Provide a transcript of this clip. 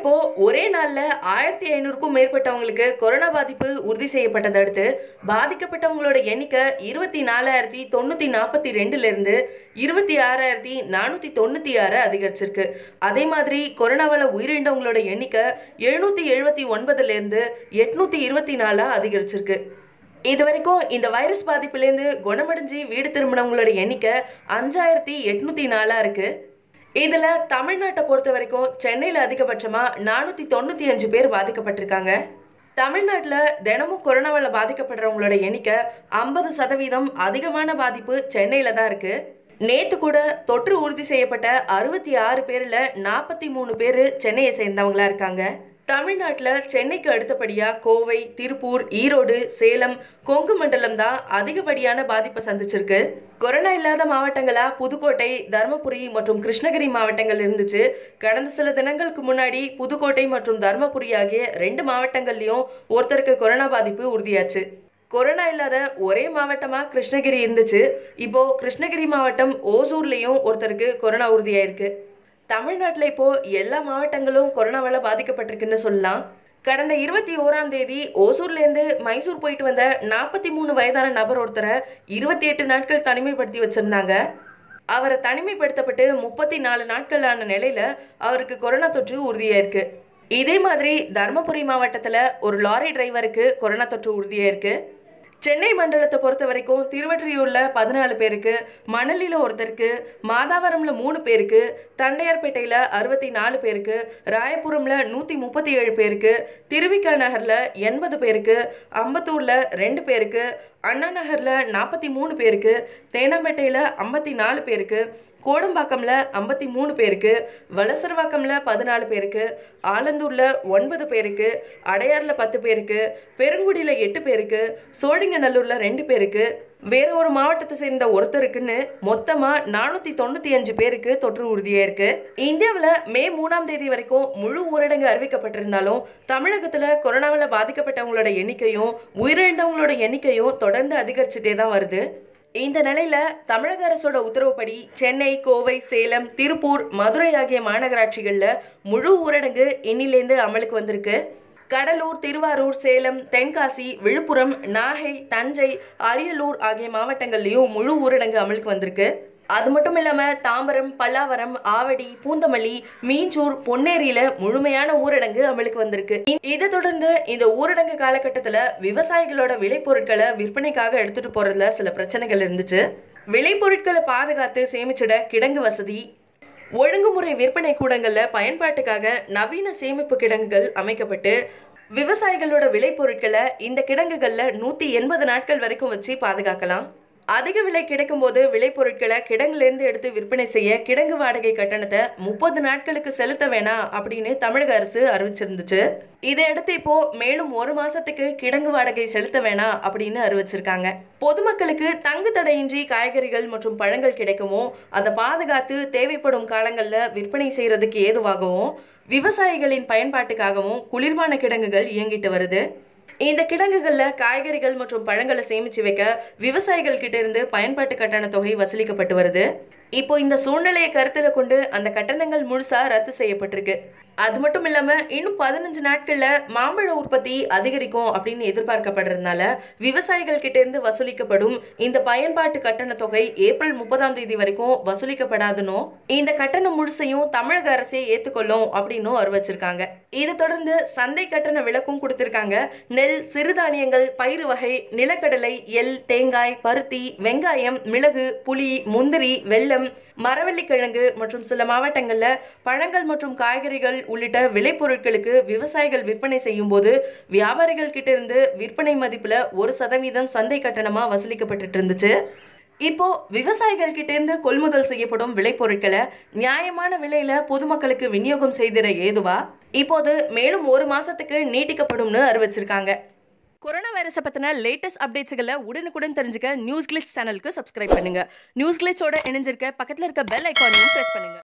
இப்போ ஒரே நாள்ல ஆயிரத்தி ஐநூறுக்கும் மேற்பட்டவங்களுக்கு கொரோனா பாதிப்பு உறுதி செய்யப்பட்டதை அடுத்து பாதிக்கப்பட்டவங்களோட எண்ணிக்கை இருபத்தி நாலாயிரத்தி தொண்ணூத்தி நாற்பத்தி ரெண்டுல இருந்து இருபத்தி ஆறாயிரத்தி நானூத்தி தொண்ணூத்தி ஆறு அதிகரிச்சிருக்கு அதே மாதிரி கொரோனாவால உயிரிழந்தவங்களோட எண்ணிக்கை எழுநூத்தி எழுபத்தி ஒன்பதுல இருந்து எட்நூத்தி இருபத்தி நாலா அதிகரிச்சிருக்கு இது வரைக்கும் இந்த வைரஸ் பாதிப்புலேருந்து குணமடைஞ்சு வீடு திரும்பினவங்களோட எண்ணிக்கை அஞ்சாயிரத்தி எட்நூத்தி நாலா இருக்கு இதுல தமிழ்நாட்டை பொறுத்த வரைக்கும் சென்னையில் அதிகபட்சமா நானூத்தி தொண்ணூத்தி அஞ்சு பேர் பாதிக்கப்பட்டிருக்காங்க தமிழ்நாட்டில் தினமும் கொரோனாவால் பாதிக்கப்படுறவங்களோட எண்ணிக்கை ஐம்பது சதவீதம் அதிகமான பாதிப்பு சென்னையில் தான் இருக்கு நேத்து கூட தொற்று உறுதி செய்யப்பட்ட அறுபத்தி ஆறு பேர்ல நாற்பத்தி மூணு பேர் சென்னையை சேர்ந்தவங்களா இருக்காங்க தமிழ்நாட்டில் சென்னைக்கு அடுத்தபடியாக கோவை திருப்பூர் ஈரோடு சேலம் கொங்கு மண்டலம் தான் அதிகப்படியான பாதிப்பை சந்திச்சிருக்கு கொரோனா இல்லாத மாவட்டங்களா புதுக்கோட்டை தருமபுரி மற்றும் கிருஷ்ணகிரி மாவட்டங்கள் இருந்துச்சு கடந்த சில தினங்களுக்கு முன்னாடி புதுக்கோட்டை மற்றும் தருமபுரி ஆகிய ரெண்டு மாவட்டங்கள்லையும் ஒருத்தருக்கு கொரோனா பாதிப்பு உறுதியாச்சு கொரோனா இல்லாத ஒரே மாவட்டமா கிருஷ்ணகிரி இருந்துச்சு இப்போ கிருஷ்ணகிரி மாவட்டம் ஓசூர்லயும் ஒருத்தருக்கு கொரோனா உறுதியாயிருக்கு தமிழ்நாட்டில் இப்போ எல்லா மாவட்டங்களும் கொரோனாவால் பாதிக்கப்பட்டிருக்குன்னு சொல்லலாம் கடந்த இருபத்தி ஓராம் தேதி ஓசூர்லேருந்து மைசூர் போயிட்டு வந்த நாற்பத்தி மூணு வயதான நபர் ஒருத்தரை இருபத்தி எட்டு நாட்கள் தனிமைப்படுத்தி வச்சிருந்தாங்க அவரை தனிமைப்படுத்தப்பட்டு முப்பத்தி நாலு நாட்கள் ஆன நிலையில அவருக்கு கொரோனா தொற்று உறுதியாயிருக்கு இதே மாதிரி தருமபுரி மாவட்டத்தில் ஒரு லாரி டிரைவருக்கு கொரோனா தொற்று உறுதியாயிருக்கு சென்னை மண்டலத்தை பொறுத்த வரைக்கும் திருவற்றியூர்ல பதினாலு பேருக்கு மணலியில் ஒருத்தருக்கு மாதாவரம்ல மூணு பேருக்கு தண்டையார்பேட்டையில் அறுபத்தி நாலு பேருக்கு ராயபுரம்ல நூற்றி முப்பத்தி ஏழு பேருக்கு திருவிக்கா நகரில் எண்பது பேருக்கு அம்பத்தூரில் ரெண்டு பேருக்கு அண்ணா நகரில் நாற்பத்தி மூணு பேருக்கு தேனாம்பேட்டையில் ஐம்பத்தி நாலு பேருக்கு கோடம்பாக்கம்ல ஐம்பத்தி மூணு பேருக்கு வலசரவாக்கம்ல பதினாலு பேருக்கு ஆலந்தூர்ல ஒன்பது பேருக்கு அடையார்ல பத்து பேருக்கு பெருங்குடியில எட்டு பேருக்கு சோழிங்கநல்லூர்ல ரெண்டு பேருக்கு வேற ஒரு மாவட்டத்தை சேர்ந்த ஒருத்தருக்குன்னு மொத்தமா நானூத்தி தொண்ணூத்தி அஞ்சு பேருக்கு தொற்று உறுதியா இருக்கு இந்தியாவில் மே மூணாம் தேதி வரைக்கும் முழு ஊரடங்கு அறிவிக்கப்பட்டிருந்தாலும் தமிழகத்துல கொரோனாவில் பாதிக்கப்பட்டவங்களோட எண்ணிக்கையும் உயிரிழந்தவங்களோட எண்ணிக்கையும் தொடர்ந்து அதிகரிச்சுட்டே தான் வருது இந்த நிலையில தமிழக அரசோட உத்தரவுப்படி சென்னை கோவை சேலம் திருப்பூர் மதுரை ஆகிய மாநகராட்சிகள்ல முழு ஊரடங்கு இன்னிலேருந்து அமலுக்கு வந்திருக்கு கடலூர் திருவாரூர் சேலம் தென்காசி விழுப்புரம் நாகை தஞ்சை அரியலூர் ஆகிய மாவட்டங்கள்லயும் முழு ஊரடங்கு அமலுக்கு வந்திருக்கு அது மட்டும் இல்லாம தாம்பரம் பல்லாவரம் ஆவடி பூந்தமல்லி மீஞ்சூர் பொன்னேரியில முழுமையான ஊரடங்கு அமலுக்கு வந்திருக்கு இ- இதை தொடர்ந்து இந்த ஊரடங்கு காலகட்டத்துல விவசாயிகளோட விளைபொருட்களை விற்பனைக்காக எடுத்துட்டு போறதுல சில பிரச்சனைகள் இருந்துச்சு விளைபொருட்களை பாதுகாத்து சேமிச்சிட கிடங்கு வசதி ஒழுங்குமுறை விற்பனை கூடங்கள்ல பயன்பாட்டுக்காக நவீன சேமிப்பு கிடங்குகள் அமைக்கப்பட்டு விவசாயிகளோட விளைபொருட்களை இந்த கிடங்குகள்ல நூத்தி எண்பது நாட்கள் வரைக்கும் வச்சு பாதுகாக்கலாம் அதிக விலை கிடைக்கும் போது விளைபொருட்களை கிடங்குலேருந்து எடுத்து விற்பனை செய்ய கிடங்கு வாடகை கட்டணத்தை முப்பது நாட்களுக்கு செலுத்த வேணாம் அப்படின்னு தமிழக அரசு அறிவிச்சிருந்துச்சு இதையடுத்து இப்போ மேலும் ஒரு மாசத்துக்கு கிடங்கு வாடகை செலுத்த வேணாம் அப்படின்னு அறிவிச்சிருக்காங்க பொதுமக்களுக்கு தங்கு தடையின்றி காய்கறிகள் மற்றும் பழங்கள் கிடைக்கவும் அதை பாதுகாத்து தேவைப்படும் காலங்களில் விற்பனை செய்யறதுக்கு ஏதுவாகவும் விவசாயிகளின் பயன்பாட்டுக்காகவும் குளிர்பான கிடங்குகள் இயங்கிட்டு வருது இந்த கிடங்குகளில் காய்கறிகள் மற்றும் பழங்களை சேமிச்சு வைக்க விவசாயிகள் கிட்ட இருந்து பயன்பாட்டு கட்டண தொகை வசூலிக்கப்பட்டு வருது இப்போ இந்த சூழ்நிலையை கருத்துல கொண்டு அந்த கட்டணங்கள் முழுசா ரத்து செய்யப்பட்டிருக்கு அது மட்டும் இல்லாம இன்னும் பதினஞ்சு நாட்கள்ல மாம்பழ உற்பத்தி அதிகரிக்கும் அப்படின்னு எதிர்பார்க்கப்படுறதுனால விவசாயிகள் கிட்ட இருந்து வசூலிக்கப்படும் இந்த பயன்பாட்டு கட்டண தொகை ஏப்ரல் முப்பதாம் தேதி வரைக்கும் வசூலிக்கப்படாதுன்னு இந்த கட்டணம் முழுசையும் தமிழக அரசே ஏத்துக்கொள்ளும் அப்படின்னு அறிவிச்சிருக்காங்க இதை தொடர்ந்து சந்தை கட்டண விளக்கும் கொடுத்திருக்காங்க நெல் சிறுதானியங்கள் பயிறு வகை நிலக்கடலை எள் தேங்காய் பருத்தி வெங்காயம் மிளகு புளி முந்திரி வெல்லம் மரவள்ளிக்கிழங்கு மற்றும் சில மாவட்டங்கள்ல பழங்கள் மற்றும் காய்கறிகள் உள்ளிட்ட விளைபொருட்களுக்கு விவசாயிகள் விற்பனை செய்யும் போது வியாபாரிகள் கிட்ட இருந்து விற்பனை மதிப்புல ஒரு சதவீதம் சந்தை கட்டணமா வசூலிக்கப்பட்டுட்டு இருந்துச்சு இப்போ விவசாயிகள் கிட்ட இருந்து கொள்முதல் செய்யப்படும் விளைபொருட்களை நியாயமான விலையில பொதுமக்களுக்கு விநியோகம் செய்திட ஏதுவா இப்போது மேலும் ஒரு மாசத்துக்கு நீட்டிக்கப்படும்னு அறிவிச்சிருக்காங்க கொரோனா வைரஸை பற்றின லேட்டஸ்ட் அப்டேட்ஸுகளை உடனுக்குடன் தெரிஞ்சுக்க நியூஸ் கிளிச் சேனலுக்கு சப்ஸ்கிரைப் பண்ணுங்க நியூஸ் கிளிச்சோட இணைஞ்சிருக்க பக்கத்தில் இருக்க பெல் ஐக்கானையும் ப்ரெஸ் பண்ணுங்க